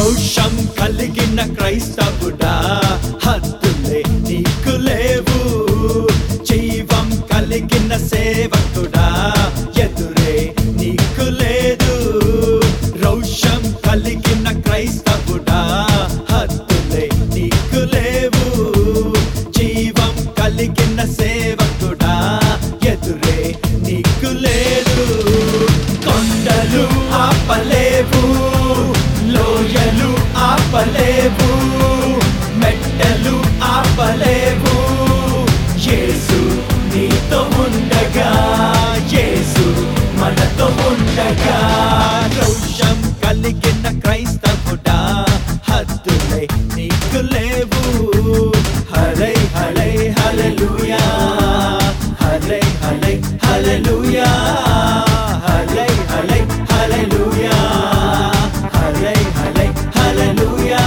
రోషం కలిగిన క్రైస్తవుడా హద్దులే నీకు లేవు జీవం కలిగిన సేవకుడా ఎదురే నీకు లేదు రోషం కలిగిన క్రైస్తవుడా హద్దులే నీకు లేవు జీవం కలిగిన సేవకుడా ఎదురే నీకు లేదు కొండలు ఆపలేవు లోయలు ఆపలేవు మెట్టలు ఆపలేవు యేసు నీతో ఉండగా యేసు మనతో ఉండగా రోషం కలిగిన క్రైస్తవుడా హద్దులై నీకు లేవు హలై హలై హల్లెలూయా హలై హలై హల్లెలూయా హలై హలై హల్లెలూయా హలై హలై హల్లెలూయా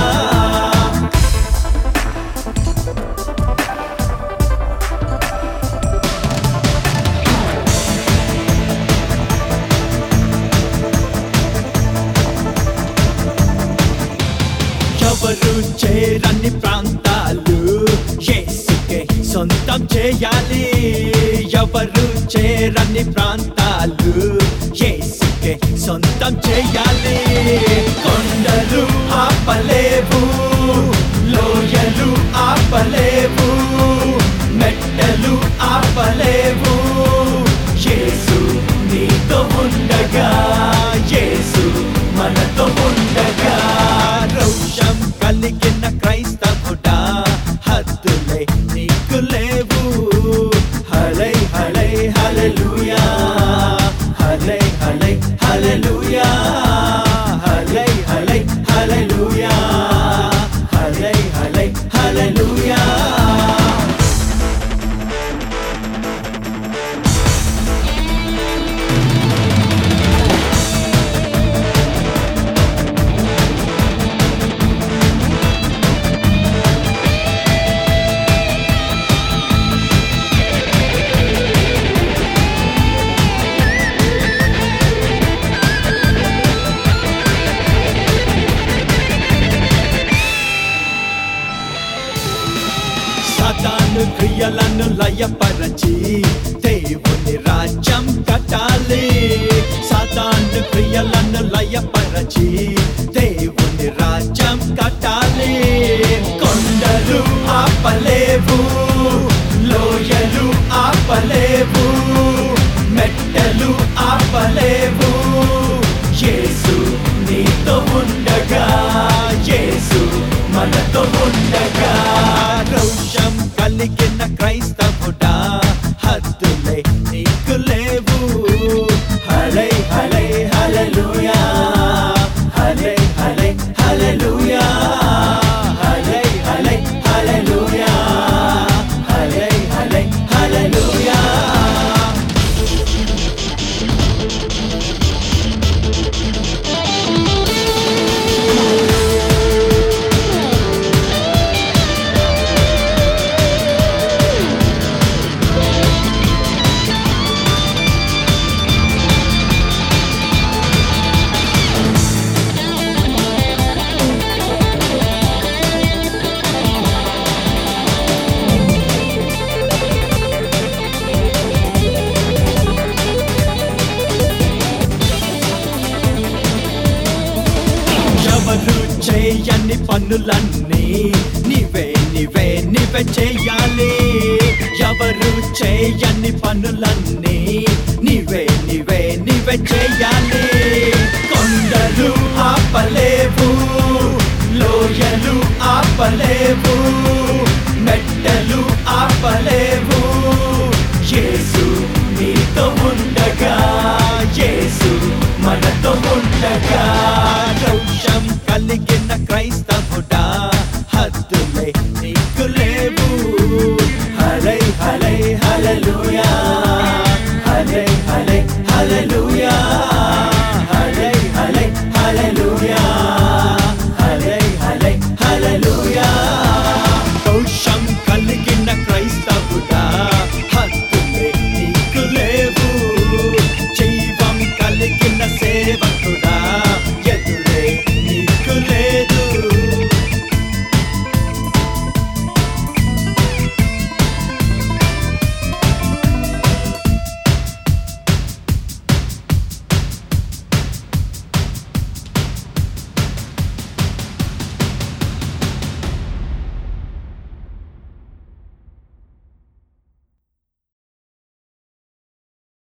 ఎవరు చేరని ప్రాంతాలు యేసుకే సొంతం చేయాలి ఎవరు చేరని ప్రాంతాలు యేసుకే సొంతం చేయాలి కొండలు ఆపలేవు లోయలు ఆపలేవు మెట్టలు ఆపలేవు యేసు నీతో ఉండగా యేసు మనతో ఉండగా రోషం కలిగిన క్రైస్తవుడా హద్దులై నీకు లేవు హలై హలై హల్లెలూయా హలై హలై హల్లెలూయా హలై హలై హల్లెలూయా హలై హలై హల్లెలూయా సాతాను క్రియలను లయపరచి దేవుని రాజ్యం కట్టాలి సాతాను క్రియలను లయపరచి దేవుని రాజ్యం కట్టాలి కొండలు ఆపలేవు లోయలు ఆపలేవు మెట్టలు ఆపలేవు యేసు నీతో ఉండగా యేసు మనతో ఉండగా రోషం కలిగిన క్రైస్తవుడా హద్దులై నీకు లేవు హలై హలై హల్లెలూయా హలై హలై హల్లెలూయా హలై హలై హల్లెలూయా హలై హలై హల్లెలూయా ఎవరు చేయని పనులన్నీ నీవే నీవే నీవే చేయాలి ఎవరు చేయని పనులన్నీ నీవే నీవే నీవే చేయాలి కొండలు ఆపలేవు లోయలు ఆపలేవు